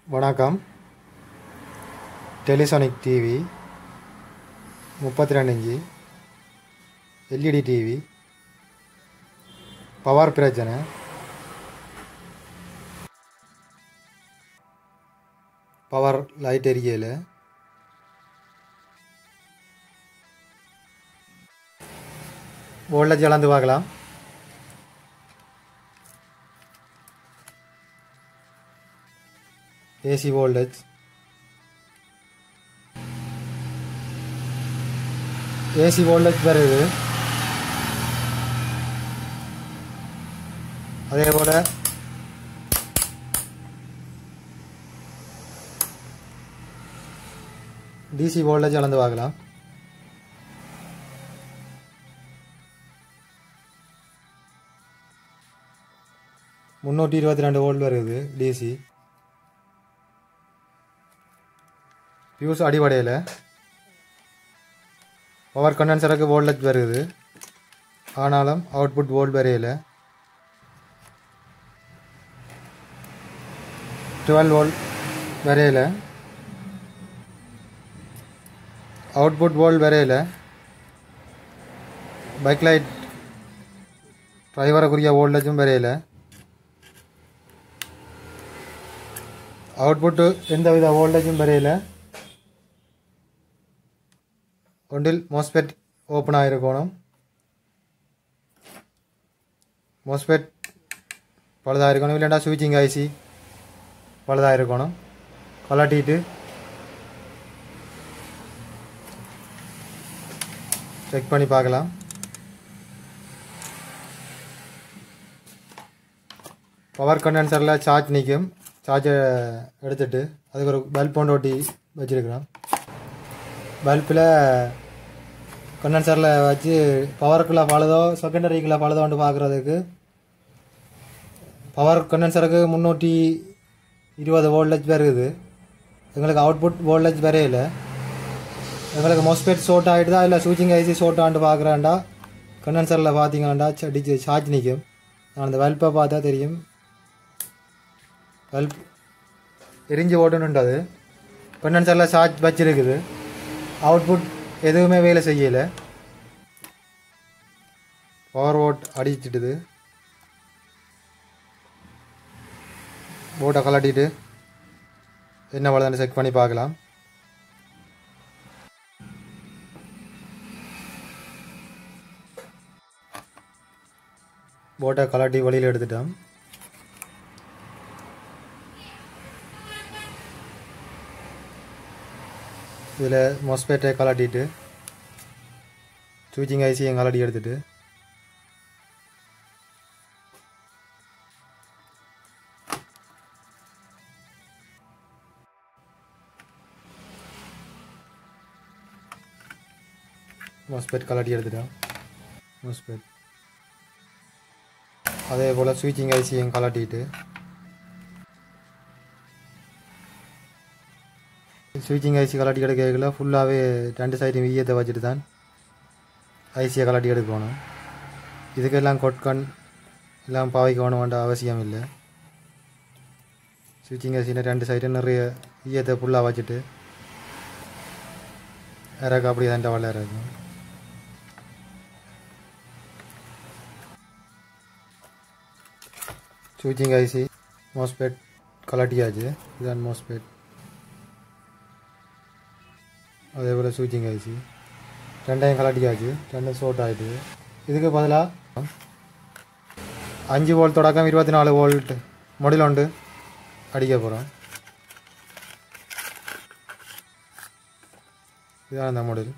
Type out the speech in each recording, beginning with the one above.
வணக்கம் டெலிசானிக் டிவி முப்பத்தி ரெண்டு இன்ச்சு எல்இடி டிவி பவர் பிரச்சனை பவர் லைட் எரியல வோல்டேஜ் அளந்து பார்க்கலாம் ஏசி வோல்டேஜ் ஏசி வோல்டேஜ் வருது அதே போல் டிசி வோல்டேஜ் அளந்து பார்க்கலாம் முந்நூற்றி இருபத்தி ரெண்டு வோல்ட் வருது டிசி ஃபியூஸ் அடிப்படையில் பவர் கண்டென்சருக்கு வோல்டேஜ் வருது ஆனாலும் அவுட்புட் வோல்ட் வரையில் டுவெல் வோல்ட் வரையில் அவுட்புட் வோல்ட் வரையில் பைக் லைட் டிரைவருக்குரிய வோல்டேஜும் வரையில் அவுட்புட்டு எந்தவித வோல்டேஜும் வரையில் ஒன்றில் மோஸ்பெட் ஓப்பன் ஆகிருக்கணும் மோஸ்பெட் பழுதாக இருக்கணும் இல்லைண்டா ஸ்விட்சிங் ஐசி பழுதாக இருக்கணும் கலட்டிட்டு செக் பண்ணி பார்க்கலாம் பவர் கண்டென்சரில் சார்ஜ் நிற்கும் சார்ஜை எடுத்துட்டு அதுக்கு ஒரு பல்ப் ஒன்று ஒட்டி வச்சுருக்கிறோம் பல்பில் கண்டென்சரில் வச்சு பவருக்குள்ளே பழுதோ செகண்டரிக்குள்ளே பழுதோன்னு பார்க்குறதுக்கு பவர் கண்டென்சருக்கு முந்நூற்றி இருபது வோல்டேஜ் வருது எங்களுக்கு அவுட்புட் வோல்டேஜ் வரையில எங்களுக்கு மோஸ்பெட் ஷோர்ட் ஆகிடுதா இல்லை சூச்சிங் ஐசி ஷோர்ட் ஆண்டு பார்க்குறாண்டா கண்டென்சரில் பார்த்தீங்கன்னாண்டா அடிச்சு சார்ஜ் நிற்கும் நான் அந்த பல்பை பார்த்தா தெரியும் பல்ப் எரிஞ்சு ஓட்டணுன்ட்டு அது கண்டென்சரில் சார்ஜ் வச்சிருக்குது அவுட்புட் எதுவுமே வேலை செய்யலை பவர் ஓட் அடிச்சிட்டுது போட்டை கலட்டிட்டு என்ன வளர்ந்து செக் பண்ணி பார்க்கலாம் போட்டை கலட்டி வெளியில் எடுத்துட்டோம் இதில் மொஸ்பேட்டை கலட்டிட்டு சூச்சிங் ஐசியும் கலட்டி எடுத்துட்டு மொஸ்பெட் கலட்டி எடுத்துட்டோம் மொஸ்பெட் அதே போல் ஸ்விட்சிங் ஐசியும் கலட்டிட்டு ஸ்விட்சிங் ஐசி கலட்டி எடுக்கல ஃபுல்லாகவே ரெண்டு சைடும் ஈயத்தை வச்சுட்டு தான் ஐசியை கலட்டி எடுக்கணும் இதுக்கெல்லாம் கொட்கன் எல்லாம் பாவிக்கணும் வேண்ட அவசியம் இல்லை ஸ்விட்சிங் ஐசியில் ரெண்டு சைடும் நிறைய ஈயத்தை ஃபுல்லாக வச்சுட்டு இறக்க அப்படியே தான் டவலில் இருக்கும் ஸ்விட்சிங் ஐசி மோஸ்பெட் கலட்டியாச்சு இதுதான் மோஸ்பெட் அதே போல் ஸ்விட்சிங் ஐசி ரெண்டையும் கலட்டியாச்சு ரெண்டும் ஷோர்ட் ஆகிடுது இதுக்கு பதிலாக அஞ்சு வோல்ட் தொடக்கம் இருபத்தி நாலு வோல்ட் மொடில் உண்டு அடிக்க போகிறோம் இதுதான் அந்த மாடல்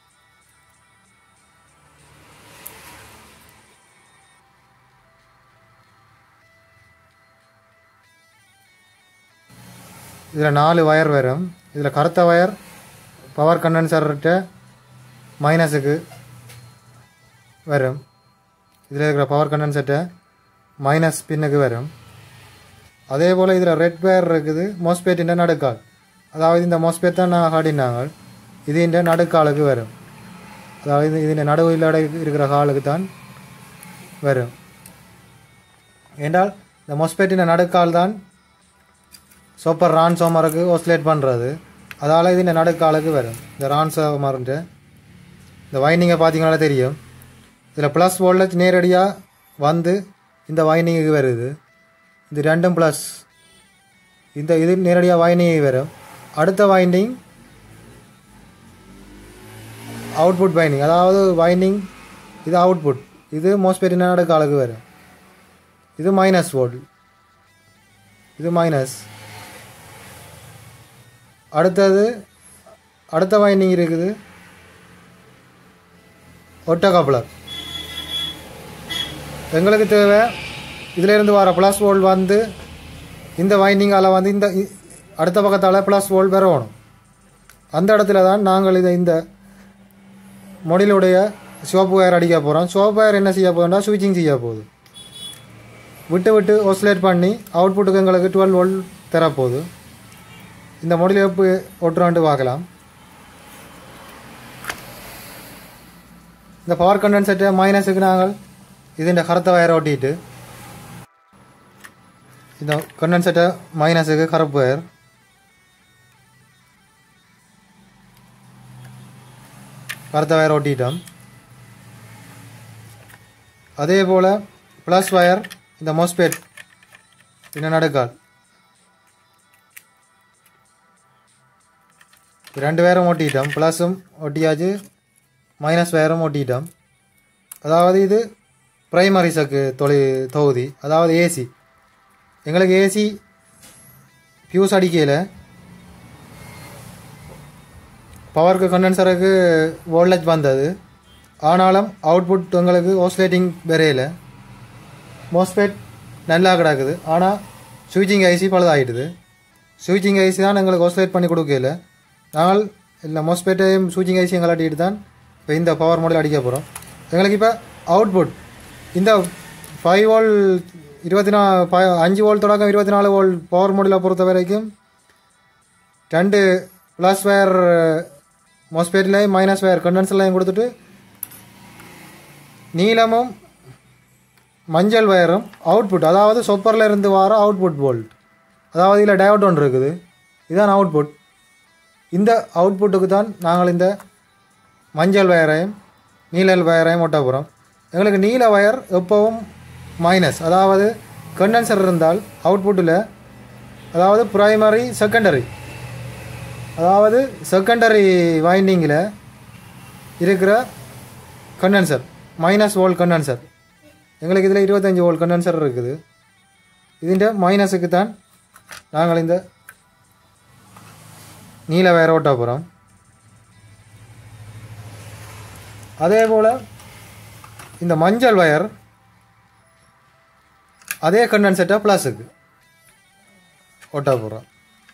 இதில் நாலு வயர் வரும் இதில் கருத்த வயர் பவர் கண்டென்சர்கிட்ட மைனஸுக்கு வரும் இதில் இருக்கிற பவர் கண்டென்சர்கிட்ட மைனஸ் பின்னுக்கு வரும் அதே போல் இதில் ரெட் வயர் இருக்குது மோஸ்பேட்டின் நடுக்கால் அதாவது இந்த மோஸ்பேட் தான் நான் காட்டினாங்க இது இந்த நடுக்காலுக்கு வரும் அதாவது இது நடுவில் இருக்கிற காலுக்கு தான் வரும் என்றால் இந்த மொஸ்பெட்டின நடுக்கால் தான் சூப்பர் ரான்சோமருக்கு ஓஸ்லேட் பண்ணுறது அதால் இது இந்த நடுக்காலுக்கு வரும் இந்த ரான்சோமருன்ட்டு இந்த வைண்டிங்கை பார்த்தீங்கனாலே தெரியும் இதில் ப்ளஸ் வோல்டேஜ் நேரடியாக வந்து இந்த வைண்டிங்குக்கு வருது இது ரெண்டும் ப்ளஸ் இந்த இது நேரடியாக வைண்டிங் வரும் அடுத்த வைண்டிங் அவுட்புட் வைண்டிங் அதாவது வைண்டிங் இது அவுட்புட் இது மோஸ்ட்பெரி நடுக்காலுக்கு வரும் இது மைனஸ் வோல்ட் இது மைனஸ் அடுத்தது அடுத்த வைண்டிங் இருக்குது ஒட்ட கப்ளர் எங்களுக்கு தேவை இதில் இருந்து வர ப்ளஸ் வோல்ட் வந்து இந்த வைண்டிங்கால் வந்து இந்த இ- அடுத்த பக்கத்தால் ப்ளஸ் வோல்ட் வரணும் அந்த இடத்துல தான் நாங்கள் இதை இந்த மொடிலுடைய சிவப்பு வயர் அடிக்க போகிறோம் சிவப்பு வயர் என்ன செய்ய போகுதுன்னா ஸ்விட்சிங் செய்ய போகுது விட்டு விட்டு ஒஸ்லேட் பண்ணி அவுட்புட்டுக்கு எங்களுக்கு டுவெல் வோல்ட் தரப்போகுது இந்த மொடியில் எப்படி ஒட்டுறான்ட்டு பார்க்கலாம் இந்த பவர் கண்டென்செட்டை மைனஸுக்கு நாங்கள் ഇതിൻ്റെ കറുത്ത വയർ ഓട്ടിയിട്ട് ഇത് കണ്ടൻസെറ്റ് മൈനஸுக்கு கருப்பு வயர் கருத்த வயர் ஒட்டிட்டோம் அதே போல் ப்ளஸ் வயர் இந்த மோஸ்பேட் இந்த நடுக்கால் ரெண்டு வயரும் ஒட்டிட்டோம் ப்ளஸும் ஒட்டியாச்சு மைனஸ் வயரும் ஒட்டிட்டோம் அதாவது இது பிரைமரி சக்கு தொலை தொகுதி அதாவது ஏசி எங்களுக்கு ஏசி ஃபியூஸ் அடிக்கையில் பவருக்கு கண்டென்சருக்கு வோல்டேஜ் வந்தது ஆனாலும் அவுட்புட் எங்களுக்கு ஓஸ்லேட்டிங் வரையில் மோஸ்பேட் நல்லா கிடக்குது ஆனால் ஸ்விட்சிங் ஐசி பழுதாகிடுது ஸ்விட்சிங் ஐசி தான் எங்களுக்கு ஓஸ்லேட் பண்ணி கொடுக்கல நாங்கள் இல்லை மோஸ்பேட்டையும் ஸ்விட்சிங் ஐசி எங்களாட்டிட்டு தான் இப்போ இந்த பவர் மாடல் அடிக்க போகிறோம் எங்களுக்கு இப்போ அவுட்புட் இந்த ஃபைவ் வோல் இருபத்தி நா ஃபை- அஞ்சு வோல்ட் தொடக்கம் இருபத்தி நாலு வோல்ட் பவர் மாடலை பொறுத்த வரைக்கும் ரெண்டு ப்ளஸ் வயர் மோஸ்பேட்லேயும் மைனஸ் வயர் கண்டென்சர்லையும் கொடுத்துட்டு நீளமும் மஞ்சள் வயரும் அவுட்புட் அதாவது சொப்பரில் இருந்து வர அவுட்புட் வோல்ட் அதாவது இதில் டயோட் ஒன்று இருக்குது இதுதான் அவுட்புட் இந்த அவுட்புட்டுக்கு தான் நாங்கள் இந்த மஞ்சள் வயரையும் நீலல் வயரையும் ஒட்ட போகிறோம் எங்களுக்கு நீல வயர் எப்போவும் மைனஸ் அதாவது கண்டென்சர் இருந்தால் அவுட்புட்டில் அதாவது பிரைமரி செகண்டரி அதாவது செகண்டரி வைண்டிங்கில் இருக்கிற கண்டென்சர் மைனஸ் வோல்ட் கண்டென்சர் எங்களுக்கு இதில் இருபத்தஞ்சி வோல்ட் கண்டென்சர் இருக்குது ഇതിൻ്റെ மைனஸுக்கு தான் நாங்கள் இந்த நீல வயர் ஓட்ட போகிறோம் அதே போல் இந்த மஞ்சள் வயர் அதே கண்டென்செட்டாக ப்ளஸுக்கு ஓட்ட போகிறோம்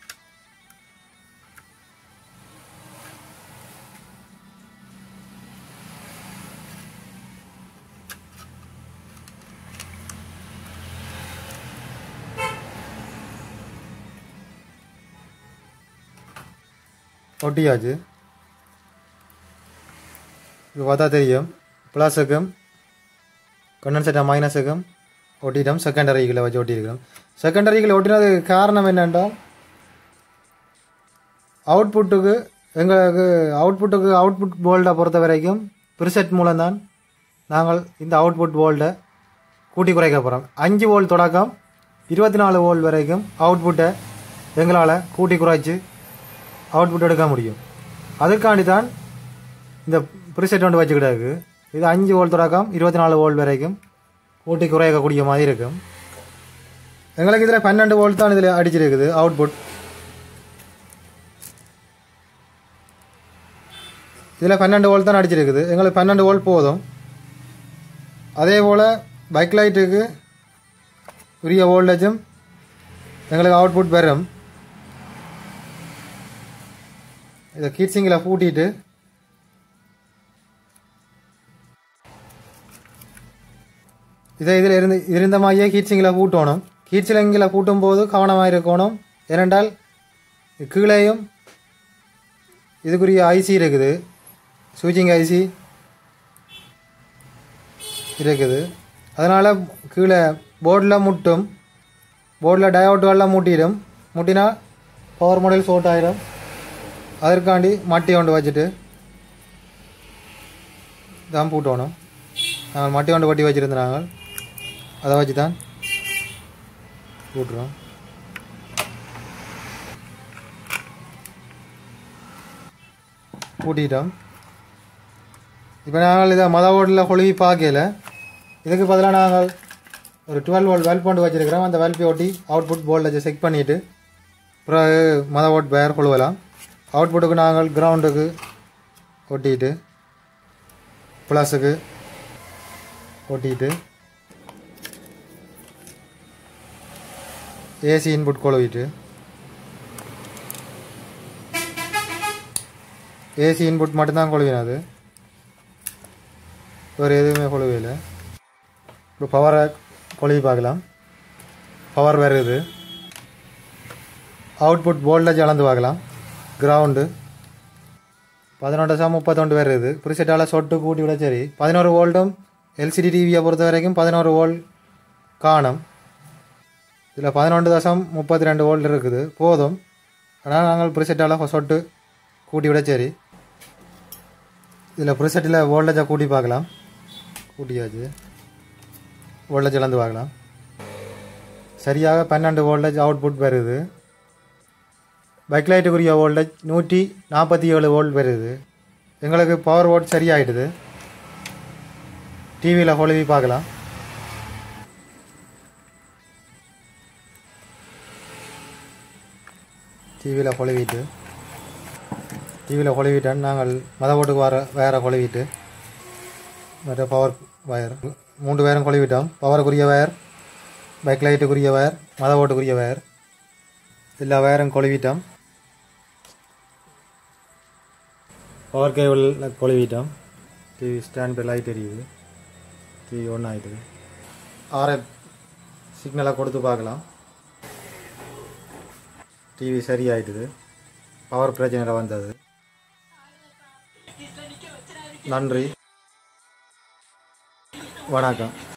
ஒட்டியாச்சு இது பார்த்தா தெரியும் ப்ளஸுக்கும் கண்டென்செட்டை மைனஸுக்கும் ஒட்டிட்டோம் செகண்டரிகளை வச்சு ஒட்டியிருக்கிறோம் செகண்டரிகளை ஒட்டினதுக்கு காரணம் என்னென்றால் அவுட்புட்டுக்கு எங்களுக்கு அவுட்புட்டுக்கு அவுட்புட் போல்டை பொறுத்த வரைக்கும் ப்ரிசெட் மூலம்தான் நாங்கள் இந்த அவுட்புட் வோல்டை கூட்டி குறைக்க போகிறோம் அஞ்சு வோல்ட் தொடக்கம் இருபத்தி நாலு வோல்ட் வரைக்கும் அவுட்புட்டை எங்களால் கூட்டி குறைச்சி அவுட்புட் எடுக்க முடியும் அதுக்காண்டி தான் இந்த ப்ரிசெட் ஒன்று வச்சுக்கிட்டாக்கு இது அஞ்சு வோல்ட் தொடக்கம் இருபத்தி நாலு வோல்ட் வரைக்கும் கூட்டி குறைக்கக்கூடிய மாதிரி இருக்கும் எங்களுக்கு இதில் பன்னெண்டு வோல்ட் தான் இதில் அடிச்சிருக்குது அவுட்புட் இதில் பன்னெண்டு வோல்ட் தான் அடிச்சிருக்குது எங்களுக்கு பன்னெண்டு வோல்ட் போதும் அதே போல் பைக் லைட்டுக்கு உரிய வோல்டேஜும் எங்களுக்கு அவுட்புட் வரும் இதை கீட்ஸிங்கில் பூட்டிட்டு இதை இதில் இருந்து இருந்த மாதிரியே கீட்ஸிங்கில் பூட்டணும் கீட்ஸிங்கில் பூட்டும் போது கவனமாக இருக்கணும் ஏனென்றால் கீழேயும் இதுக்குரிய ஐசி இருக்குது ஸ்விட்சிங் ஐசி இருக்குது அதனால் கீழே போர்டில் முட்டும் போர்டில் டயோட்டுகள்லாம் மூட்டிடும் முட்டினா பவர் மாடல் ஷோர்ட் ஆகிடும் அதற்காண்டி மட்டி கொண்டு வச்சுட்டு தான் பூட்டணும் நாங்கள் மட்டி கொண்டு வட்டி வச்சுருந்தோம் நாங்கள் அதை வச்சு தான் பூட்டுறோம் பூட்டிட்டோம் இப்போ நாங்கள் இதை மத ஓட்டில் கொழுவி பார்க்கல இதுக்கு பதிலாக நாங்கள் ஒரு டுவெல் வோல்ட் வெல்ப் கொண்டு வச்சுருக்கிறோம் அந்த வெல்பை ஒட்டி அவுட்புட் போர்டில் செக் பண்ணிவிட்டு பிறகு மத ஓட் பேர் கொழுவலாம் அவுட்புட்டுக்கு நாங்கள் கிரவுண்டுக்கு ஒட்டிட்டு ப்ளஸுக்கு ஒட்டிட்டு ஏசி இன்புட் கொழுவிட்டு ஏசி இன்புட் மட்டும்தான் கொழுவினது வேறு எதுவுமே கொழுவையில் இப்போ பவரை கொழுவி பார்க்கலாம் பவர் வருது அவுட்புட் வோல்டேஜ் அளந்து பார்க்கலாம் கிரவுண்டு பதினொன்று சா முப்பத்தொண்டு வருது ப்ரிசெட்டால் சொட்டு கூட்டி விட சரி பதினோரு வோல்ட்டும் எல்சிடி டிவியை பொறுத்த வரைக்கும் பதினோரு வோல்ட் காணும் இதில் பதினொன்று தசம் முப்பத்தி ரெண்டு வோல்ட் இருக்குது போதும் ஆனால் நாங்கள் ப்ரிசெட்டால் சொட்டு கூட்டி விட சரி இதில் ப்ரிசெட்டில் வோல்டேஜை கூட்டி பார்க்கலாம் கூட்டியாச்சு வோல்டேஜ் இழந்து பார்க்கலாம் சரியாக பன்னெண்டு வோல்டேஜ் அவுட்புட் வருது பைக் லைட்டுக்குரிய வோல்டேஜ் நூற்றி நாற்பத்தி ஏழு வோல்ட் வருது எங்களுக்கு பவர் வோல்ட் சரியாயிடுது டிவியில் கொழுவி பார்க்கலாம் டிவியில் கொழுவிட்டு டிவியில் கொழுவிட்டேன் நாங்கள் மத ஓட்டுக்கு வர வேற கொழுவிட்டு மற்ற பவர் வயர் மூன்று பேரும் கொழுவிட்டோம் பவருக்குரிய வயர் பைக் லைட்டுக்குரிய வயர் மத ஓட்டுக்குரிய வயர் எல்லா வயரும் கொழுவிட்டோம் பவர் கேபிள் கொழுவிட்டோம் டிவி ஸ்டாண்ட் லைட் எரியுது டிவி ஒன் ஆகிடுது ஆர்எஃப் சிக்னலை கொடுத்து பார்க்கலாம் டிவி சரியாயிட்டுது பவர் பிரச்சனையில் வந்தது நன்றி வணக்கம்